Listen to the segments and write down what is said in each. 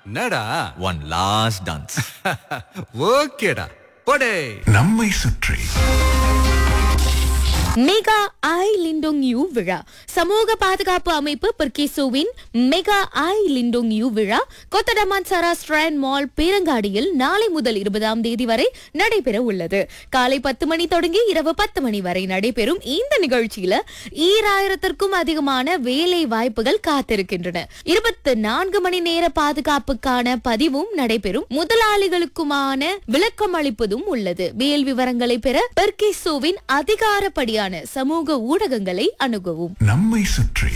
என்னடா one last dance ஓகேடா போடே நம்மை சுற்றி மெகா ஐ லிண்டோங் யூ விழா சமூக பாதுகாப்பு அமைப்பு பெர்கிசோவின் மெகா ஐ லிண்டோங் யூ விழா கொத்தடமான் சரா ஸ்ட்ராண்ட் மால் பேரங்காடியில் நாளை முதல் இருபதாம் தேதி வரை நடைபெற உள்ளது காலை பத்து மணி தொடங்கி இரவு பத்து மணி வரை நடைபெறும் இந்த நிகழ்ச்சியில ஈராயிரத்திற்கும் அதிகமான வேலை வாய்ப்புகள் காத்திருக்கின்றன இருபத்தி நான்கு மணி நேர பாதுகாப்புக்கான பதிவும் நடைபெறும் முதலாளிகளுக்குமான விளக்கம் அளிப்பதும் உள்ளது மேல் விவரங்களை பெற பெர்கிசோவின் அதிகாரப்படியான சமூக ஊடகங்களை அணுகவும் நம்மை சுற்றி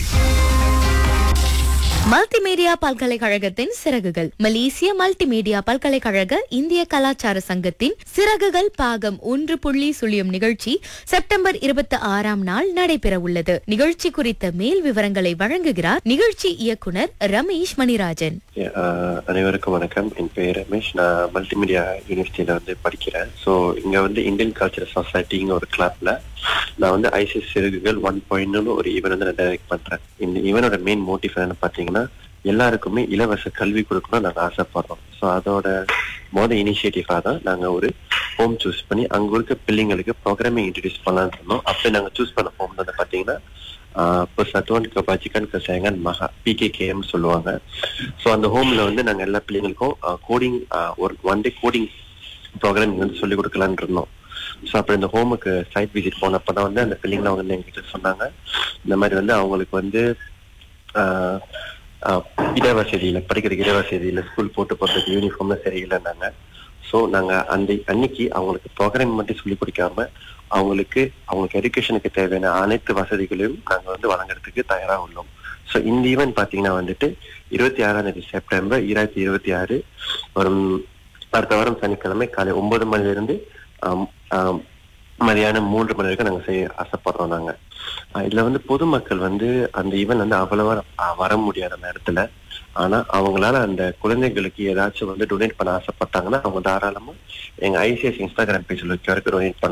மல்டிமீடியா பல்கலைக்கழகத்தின் சிறகுகள் மலேசிய மல்டிமீடியா பல்கலைக்கழக இந்திய கலாச்சார சங்கத்தின் சிறகுகள் பாகம் ஒன்று புள்ளி சுழியம் நிகழ்ச்சி செப்டம்பர் இருபத்தி ஆறாம் நாள் நடைபெற உள்ளது நிகழ்ச்சி குறித்த மேல் விவரங்களை வழங்குகிறார் நிகழ்ச்சி இயக்குனர் ரமேஷ் மணிராஜன் ஆஹ் அனைவருக்கும் வணக்கம் என் பெயர் ரமேஷ் நான் மல்டிமீடியா யூனிவர்சிட்டியில வந்து படிக்கிறேன் ஸோ இங்க வந்து இந்தியன் கல்ச்சரல் சொசைட்டிங்க ஒரு கிளப்ல நான் வந்து ஐசிஎஸ் சிறுகுகள் ஒன் பாயிண்ட்னு ஒரு ஈவெண்ட் வந்து நான் டைரக்ட் பண்றேன் இந்த ஈவனோட மெயின் மோட்டிவ் என்னன்னு பாத்தீங்கன்னா எல்லாருக்குமே இலவச கல்வி கொடுக்கணும்னு நாங்கள் ஆசைப்படுறோம் ஸோ அதோட மொதல் இனிஷியேட்டிவாக தான் நாங்கள் ஒரு ஹோம் சூஸ் பண்ணி அங்க இருக்க பிள்ளைங்களுக்கு ப்ரோக்ராமிங் இன்ட்ரடியூஸ் பண்ணலாம்னு இருந்தோம் அப்படி நாங்கள் சூஸ் பண்ண ஹோம் வந்து பாத்தீங்கன்னா persatuan kebajikan kesayangan maha PKKM சொல்லுவாங்க ஸோ அந்த ஹோம்ல வந்து நாங்க எல்லா பிள்ளைங்களுக்கும் கோடிங் ஒரு ஒன் டே கோடிங் ப்ரோக்ராமிங் வந்து சொல்லி கொடுக்கலான்னு இருந்தோம் ஸோ அப்புறம் இந்த ஹோமுக்கு சைட் விசிட் போனப்போ தான் வந்து அந்த பிள்ளைங்களாம் வந்து எங்ககிட்ட சொன்னாங்க இந்த மாதிரி வந்து அவங்களுக்கு வந்து ஆஹ், ஆஹ், இடவசதியில படிக்கிற இடவசதியில ஸ்கூல் போட்டு போறதுக்கு யூனிஃபார்ம்ல சரியில்லைன்னாங்க ஸோ நாங்க அந்த அன்னைக்கு அவங்களுக்கு ப்ரோக்ராம் மட்டும் சொல்லி கொடுக்காம அவங்களுக்கு அவங்களுக்கு எஜுகேஷனுக்கு தேவையான அனைத்து வசதிகளையும் நாங்க வந்து வழங்குறதுக்கு தயாரா உள்ளோம் ஸோ இந்த ஈவெண்ட் பாத்தீங்கன்னா வந்துட்டு இருபத்தி ஆறாம் தேதி செப்டம்பர் இரண்டாயிரத்தி இருபத்தி ஆறு வரும் அடுத்த வாரம் சனிக்கிழமை காலை ஒன்பது மணில இருந்து ஆம், ஆம், மதியானம் மூன்று மணி வரைக்கும் நாங்க செய்ய ஆசைப்படுறோம் நாங்க ஆஹ் இதுல வந்து பொதுமக்கள் வந்து அந்த ஈவெண்ட் வந்து அவ்வளவா ஆஹ் வர முடியாத நேரத்துல ஆனா அவங்களால அந்த குழந்தைகளுக்கு ஏதாச்சும் வந்து டொனேட் பண்ண ஆசைப்பட்டாங்கன்னா அவங்க தாராளமா எங்க ஐசிஎஸ் இன்ஸ்டாகிராம் பேஜ்ல டொனேட் பண்ணலாம்